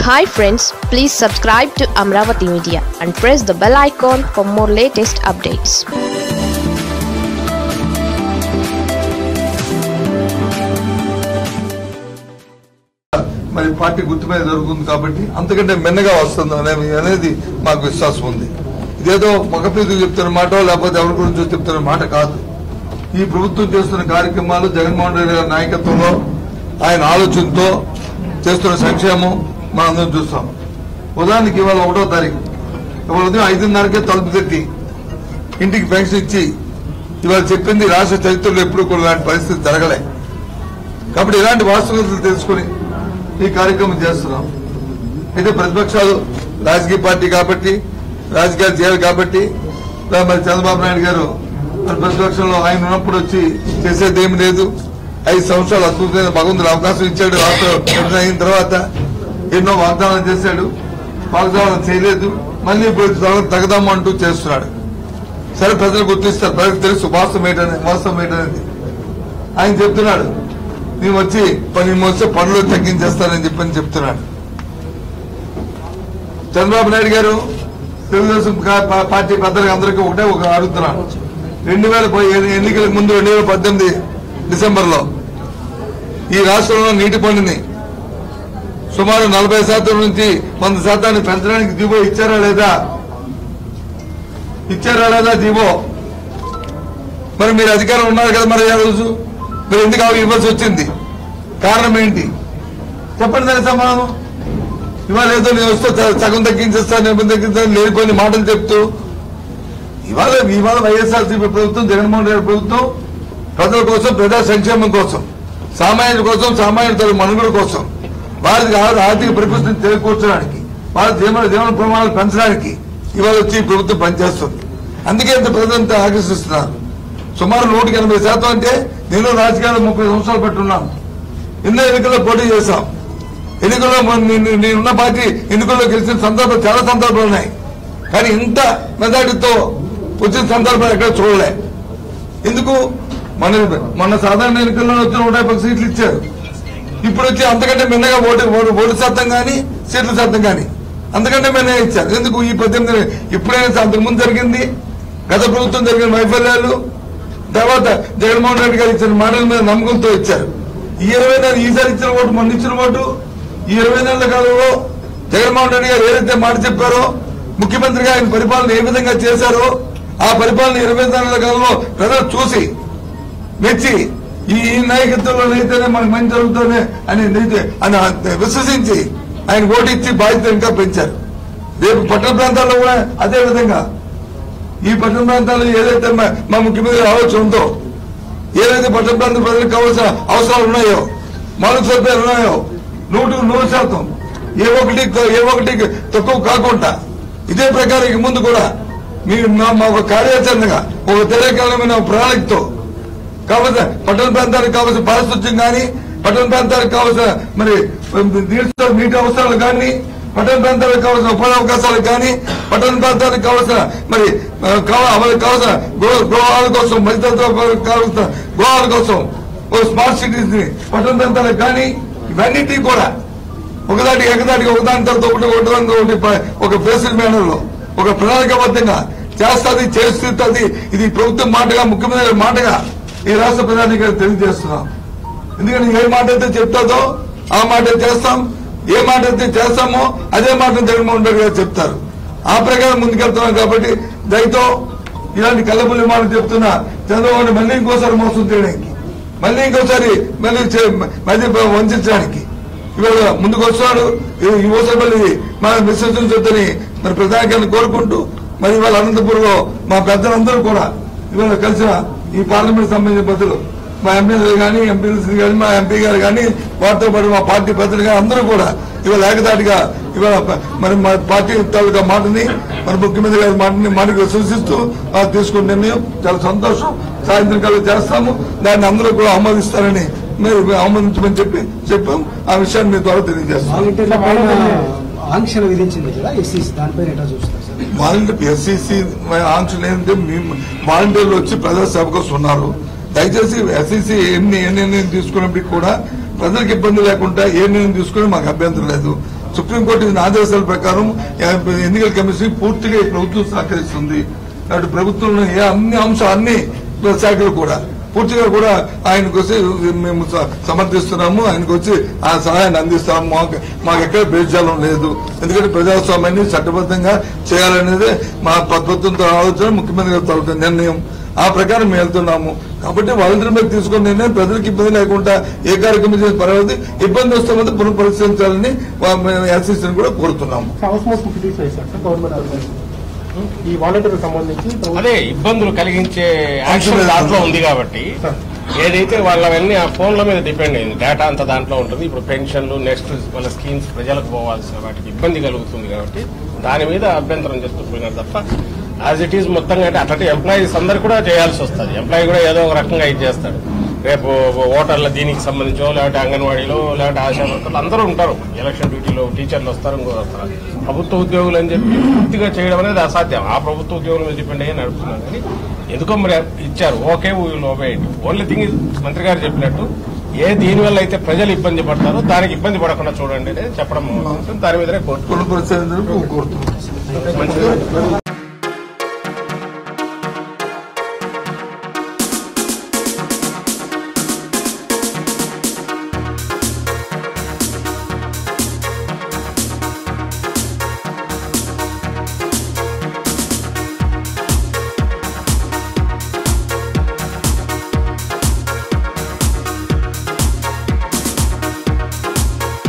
hi friends please subscribe to Amaravati media and press the bell icon for more latest updates మరి party గుర్తు మీద జరుగుతుంది కాబట్టి అంతకంటే మెన్నగా వస్తుంది అనే అనేది మాకు విశ్వాసం ఉంది ఇదేదో మగపీతులు చెప్తున్న మాట లేకపోతే ఎవరి గురించి చెప్తున్న మాట కాదు ఈ ప్రభుత్వం చేస్తున్న కార్యక్రమాలు జగన్మోహన్ రెడ్డి గారి నాయకత్వంలో ఆయన ఆలోచనతో చేస్తున్న సంక్షేమం మనం అందరం చూస్తాం ఉదాహరణకి ఇవాళ ఒకటో తారీఖు ఇవాళ ఉదయం ఐదున్నరకే తలుపు తట్టి ఇంటికి పెన్షన్ ఇచ్చి ఇవాళ చెప్పింది రాష్ట్ర చరిత్రలో ఎప్పుడు కూడా ఇలాంటి పరిస్థితి జరగలే కాబట్టి ఇలాంటి వాస్తవికతలు తెలుసుకుని ఈ కార్యక్రమం చేస్తున్నాం అయితే ప్రతిపక్షాలు రాజకీయ పార్టీ కాబట్టి రాజకీయాలు చేయాలి కాబట్టి ఇలా మరి చంద్రబాబు నాయుడు గారు మరి ప్రతిపక్షంలో ఆయన ఉన్నప్పుడు వచ్చి చేసేది ఏమి లేదు ఐదు సంవత్సరాలు అద్భుతమైన భగవంతుడు అవకాశం ఇచ్చాడు రాష్ట్ర విభజన అయిన తర్వాత ఎన్నో వాగ్దానాలు చేశాడు వాగ్దానాలు చేయలేదు మళ్ళీ ఇప్పుడు తగ- తగదాము అంటూ చేస్తున్నాడు సరే ప్రజలు గుర్తిస్తారు ప్రజలకు తెలుసు వాస్తవం ఏంటనే వాస్తవం ఏంటనేది ఆయన చెప్తున్నాడు నేను వచ్చి పని మోస్తే పనులు తగ్గించేస్తానని చెప్పని చెప్తున్నాడు చంద్రబాబు నాయుడు గారు తెలుగుదేశం కా- పా- పార్టీ పెద్దలకు అందరికీ ఒకటే ఒక అడుగుతున్నాను రెండు వేల ప- ఎన్ని- ఎన్నికలకు ముందు రెండు వేల పద్దెనిమిది డిసెంబర్ లో ఈ రాష్ట్రంలో నీటి పన్నుని సుమారు నలభై శాతం నుంచి వంద శాతాన్ని పెంచడానికి జీవో ఇచ్చారా లేదా ఇచ్చారా లేదా జీవో మరి మీరు అధికారం ఉన్నారు కదా మరి ఆ రోజు మీరు ఎందుకు అవి ఇవ్వాల్సి వచ్చింది కారణం ఏంటి చెప్పండి దాని సమాధానం ఇవాళ ఏదో నేను వస్తే స- సగం తగ్గించేస్తాను నేను తగ్గిస్తాను లేనిపోయిన మాటలు చెప్తూ ఇవాళ ఇవాళ వైఎస్ఆర్సీపీ ప్రభుత్వం జగన్మోహన్ రెడ్డి ప్రభుత్వం ప్రజల కోసం ప్రజా సంక్షేమం కోసం సామాన్యుల కోసం సామాన్యుల తరగతి మనుగడ కోసం వారికి ఆ- ఆర్థిక పరిస్థితిని చేకూర్చడానికి వారి జీవన జీవన ప్రమాణాలు పెంచడానికి ఇవాళ వచ్చి ఈ ప్రభుత్వం పనిచేస్తుంది అందుకే ఇంత ప్రజలంతా ఆకర్షిస్తున్నారు సుమారు నూటికి ఎనభై శాతం అంటే నేను రాజకీయాలు ముప్పై సంవత్సరాలు పెట్టున్నాను ఎన్నో ఎన్నికల్లో పోటీ చేశాం ఎన్నికల్లో మన- నేను- నేనున్న పార్టీ ఎన్నికల్లో గెలిచిన సందర్భాలు చాలా సందర్భాలు ఉన్నాయి కానీ ఇంత మెజార్టీతో వచ్చిన సందర్భాలు ఎక్కడ చూడలే ఎందుకు మన మన సాధారణ ఎన్నికల్లో వచ్చిన నూట యాభై సీట్లు ఇచ్చారు ఇప్పుడు వచ్చి అంతకంటే మిన్నగా ఓటు ఓటు ఓటు శాతం కానీ సీట్ల శాతం కానీ అంతకంటే మిన్నగా ఇచ్చారు ఎందుకు ఈ పద్దెనిమిది ఇప్పుడైనా అంతకుముందు జరిగింది గత ప్రభుత్వం జరిగిన వైఫల్యాలు తర్వాత జగన్మోహన్ రెడ్డి గారు ఇచ్చిన మాటల మీద నమ్మకంతో ఇచ్చారు ఈ ఇరవై నెలలు ఈసారి ఇచ్చిన ఓటు మొన్న ఇచ్చిన ఓటు ఈ ఇరవై నెలల కాలంలో జగన్మోహన్ రెడ్డి గారు ఏదైతే మాట చెప్పారో ముఖ్యమంత్రిగా ఆయన పరిపాలన ఏ విధంగా చేశారో ఆ పరిపాలన ఇరవై నెలల కాలంలో ప్రజలు చూసి మెచ్చి ఈ ఈ నాయకత్వంలో అయితేనే మనకు మంచి జరుగుతుంది అని నైతే- అని విశ్వసించి ఆయన ఓటు ఇచ్చి బాధ్యత ఇంకా పెంచారు రేపు పట్టణ ప్రాంతాల్లో కూడా అదే విధంగా ఈ పట్టణ ప్రాంతాల్లో ఏదైతే మా మా ముఖ్యమంత్రి ఆలోచన ఉందో ఏదైతే పట్టణ ప్రాంత ప్రజలకు కావాల్సిన అవసరాలు ఉన్నాయో మౌలిక సదుపాయాలు ఉన్నాయో నూటికి నూరు శాతం ఏ ఒకటి ఏ ఒకటి తక్కువ కాకుండా ఇదే ప్రకారం ఇక ముందు కూడా మీరు మా మా ఒక కార్యాచరణగా ఒక తెరకాలమైన ప్రణాళికతో కావలసిన పట్టణ ప్రాంతానికి కావాల్సిన పారిశుద్ధ్యం కానీ పట్టణ ప్రాంతానికి కావాల్సిన మరి నీటి నీటి అవసరాలు కానీ పట్టణ ప్రాంతాలకు కావాల్సిన ఉపాధి అవకాశాలు కానీ పట్టణ ప్రాంతానికి కావాల్సిన మరి ఆ, కావ- అవరికి కావాల్సిన గృహ గృహాల కోసం మధ్యతరగతి వారికి కావాల్సిన గృహాల కోసం ఓ స్మార్ట్ సిటీస్ ని పట్టణ ప్రాంతాలకు కానీ ఇవన్నిటికీ కూడా ఒకదాటి ఏకదాటికి ఒకదాని తర్వాత ఒకటి ఒకదాని ఒకటి ప- ఒక ఫేసిల్ మేనర్ లో ఒక ప్రణాళికబద్ధంగా చేస్తుంది చేస్తుంది ఇది ప్రభుత్వం మాటగా ముఖ్యమంత్రి గారి మాటగా ఈ రాష్ట్ర ప్రధాని గారు తెలియజేస్తున్నాం ఎందుకంటే ఏ మాట అయితే చెప్తాదో ఆ మాట చేస్తాం ఏ మాట అయితే చేస్తామో అదే మాట జగన్మోహన్ రెడ్డి గారు చెప్తారు ఆ ప్రకారం ముందుకెళ్తున్నాం కాబట్టి దయతో ఇలాంటి కళ్ళబుల్లి మాట చెప్తున్నా చంద్రబాబు మళ్ళీ ఇంకోసారి మోసం చేయడానికి మళ్ళీ ఇంకోసారి మళ్ళీ చే- మళ్ళీ వంచడానికి ఇవాళ ముందుకు వస్తున్నాడు ఈ- ఈ ఓసరపల్లి మన విశ్వసించొద్దని మరి ప్రధాని గారిని కోరుకుంటూ మరి ఇవాళ అనంతపురంలో మా పెద్దలందరూ కూడా ఇవాళ కలిసిన ఈ పార్లమెంట్ సంబంధించిన పెద్దలు మా ఎమ్మెల్యేలు కానీ ఎంపీలు కానీ మా ఎంపీ గారు కానీ వారితో పాటు మా పార్టీ పెద్దలు కానీ అందరూ కూడా ఇవాళ ఏకదాటిగా ఇవాళ ప- మరి మా పార్టీ తాలూకా మాటని మరి ముఖ్యమంత్రి గారి మాటని మాటకి సూచిస్తూ ఆ తీసుకున్న నిర్ణయం చాలా సంతోషం సాయంత్రం కల్లా చేస్తాము దాన్ని అందరూ కూడా ఆమోదిస్తారని మీరు ఆమోదించమని చెప్పి చెప్పాం ఆ విషయాన్ని మీ ద్వారా తెలియజేస్తాం వాలంటీర్ల పైన ఆంక్షలు విధించింది కదా ఎస్సీస్ దానిపైన ఎట్లా చూస్తారు సార్ వాలంటీర్ ఎస్సీసీ ఆంక్షలు ఏంటంటే మేము వాలంటీర్లు వచ్చి ప్రజా సేవ కోసం ఉన్నారు దయచేసి ఎస్సీసీ ఎన్ని ఏ నిర్ణయం తీసుకున్నప్పటికీ కూడా ప్రజలకు ఇబ్బంది లేకుండా ఏ నిర్ణయం తీసుకుని మాకు అభ్యంతరం లేదు సుప్రీంకోర్టు ఇచ్చిన ఆదేశాల ప్రకారం ఎన్నికల కమిషన్ పూర్తిగా ఈ ప్రభుత్వం సహకరిస్తుంది అటు ప్రభుత్వంలో ఏ అన్ని అంశాలు అన్ని శాఖలు కూడా పూర్తిగా కూడా ఆయనకు వచ్చి మేము స- సమర్థిస్తున్నాము ఆయనకు వచ్చి ఆ సహాయాన్ని అందిస్తాము మాకు మాకు ఎక్కడ భేజాలం లేదు ఎందుకంటే ప్రజాస్వామ్యాన్ని చట్టబద్ధంగా చేయాలనేదే మా ప్రభుత్వంతో ఆలోచన ముఖ్యమంత్రి గారి తాలూకా నిర్ణయం ఆ ప్రకారం మేము వెళ్తున్నాము కాబట్టి వాలంటీర్ మీద తీసుకున్న నిర్ణయం ప్రజలకు ఇబ్బంది లేకుండా ఏ కార్యక్రమం చేసిన పర్వాలేదు ఇబ్బంది వస్తే మాత్రం పునఃపరిశీలించాలని ఎస్ఎస్సీని కూడా కోరుతున్నాము హౌస్ మోస్ట్ పిటిషన్ వేశారు సార్ గవర్నమెంట్ ఆర్గనైజేషన్ ఈ వాలంటీర్ సంబంధించి ప్రభుత్వం- అదే ఇబ్బందులు కలిగించే యాక్షన్ దాంట్లో ఉంది కాబట్టి ఏదైతే వాళ్ళవన్నీ ఆ ఫోన్ల మీద డిపెండ్ అయింది డేటా అంతా దాంట్లో ఉంటుంది ఇప్పుడు పెన్షన్లు నెక్స్ట్ వాళ్ళ స్కీమ్స్ ప్రజలకు పోవాల్సిన వాటికి ఇబ్బంది కలుగుతుంది కాబట్టి దాని మీద అభ్యంతరం చేస్తూ పోయినారు తప్ప యాజ్ ఇట్ ఈస్ మొత్తంగా అంటే అట్లాంటి ఎంప్లాయీస్ అందరు కూడా చేయాల్సి వస్తుంది ఎంప్లాయీ కూడా ఏదో ఒక రకంగా ఇది చేస్తాడు రేపు ఓటర్ల దీనికి సంబంధించో లేకపోతే అంగన్వాడీలో లేకపోతే ఆశా వర్కర్లు అందరూ ఉంటారు ఎలక్షన్ డ్యూటీలో టీచర్లు వస్తారు ఇంకోరు వస్తారు ప్రభుత్వ ఉద్యోగులు అని చెప్పి పూర్తిగా చేయడం అనేది అసాధ్యం ఆ ప్రభుత్వ ఉద్యోగుల మీద డిపెండ్ అయ్యి నడుపుతున్నారు కానీ ఎందుకో మరి ఇచ్చారు okay will obey it only thing మంత్రి గారు చెప్పినట్టు ఏ దీని వల్ల అయితే ప్రజలు ఇబ్బంది పడతారో దానికి ఇబ్బంది పడకుండా చూడండి అనేది చెప్పడం దాని మీదనే కోర్టు పునఃపరిశీలన కోరుతున్నాం మంచిది